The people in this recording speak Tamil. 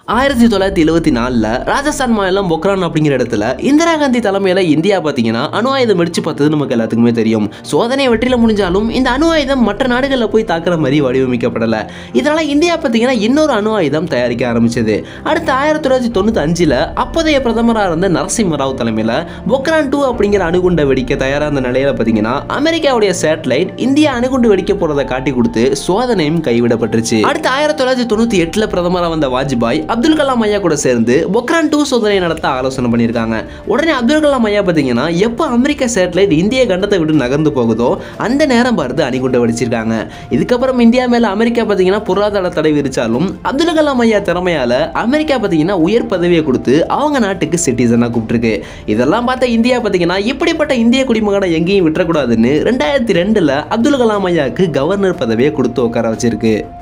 ஆயிரத்தி தொள்ளாயிரத்தி எழுபத்தி நாலில் ராஜஸ்தான் மாநிலம் பொக்ரான் அப்படிங்கிற இடத்துல இந்திரா காந்தி தலைமையில் இந்தியா பார்த்தீங்கன்னா அணு ஆயுதம் வெடிச்சு பார்த்தது நமக்கு எல்லாத்துக்குமே தெரியும் சோதனை வெற்றில முடிஞ்சாலும் இந்த அணு ஆயுதம் மற்ற நாடுகளில் போய் தாக்குற மாதிரி வடிவமைக்கப்படலை இதனால இந்தியா பார்த்தீங்கன்னா இன்னொரு அணு ஆயுதம் தயாரிக்க ஆரம்பிச்சது அடுத்து ஆயிரத்தி தொள்ளாயிரத்தி தொண்ணூற்றி அஞ்சில் அப்போதைய பிரதமராக இருந்த நரசிம்ம ராவ் தலைமையில் பொக்ரான் டூ அப்படிங்கிற அணுகுண்டை வெடிக்க தயாராக இருந்த நிலையில பார்த்தீங்கன்னா அமெரிக்காவுடைய சேட்டலைட் இந்தியா அணுகுண்டு வெடிக்க போறதை காட்டி கொடுத்து சோதனையும் கைவிடப்பட்டுருச்சு அடுத்து ஆயிரத்தி தொள்ளாயிரத்தி தொண்ணூற்றி எட்டில் பிரதமராக வந்த வாஜ்பாய் அப்துல் கலாம் ஐயா கூட சேர்ந்து பொக்ரான் டூ சோதனை நடத்த ஆலோசனை பண்ணியிருக்காங்க உடனே அப்துல் கலாம் ஐயா பார்த்தீங்கன்னா எப்போ அமெரிக்க சேட்டலைட் இந்திய கண்டத்தை விட்டு நகர்ந்து போகுதோ அந்த நேரம் பார்த்து அணிகுண்டை வெடிச்சிருக்காங்க இதுக்கப்புறம் இந்தியா மேல அமெரிக்கா பார்த்தீங்கன்னா பொருளாதார தடை விரிச்சாலும் அப்துல் கலாம் ஐயா திறமையால அமெரிக்கா பார்த்தீங்கன்னா உயர் பதவியை கொடுத்து அவங்க நாட்டுக்கு சிட்டிசனாக கூப்பிட்டுருக்கு இதெல்லாம் பார்த்த இந்தியா பார்த்தீங்கன்னா இப்படிப்பட்ட இந்திய குடிமகனை எங்கேயும் விட்டுறக்கூடாதுன்னு ரெண்டாயிரத்தி ரெண்டுல அப்துல் கலாம் ஐயாவுக்கு கவர்னர் பதவியை கொடுத்து உட்கார வச்சிருக்கு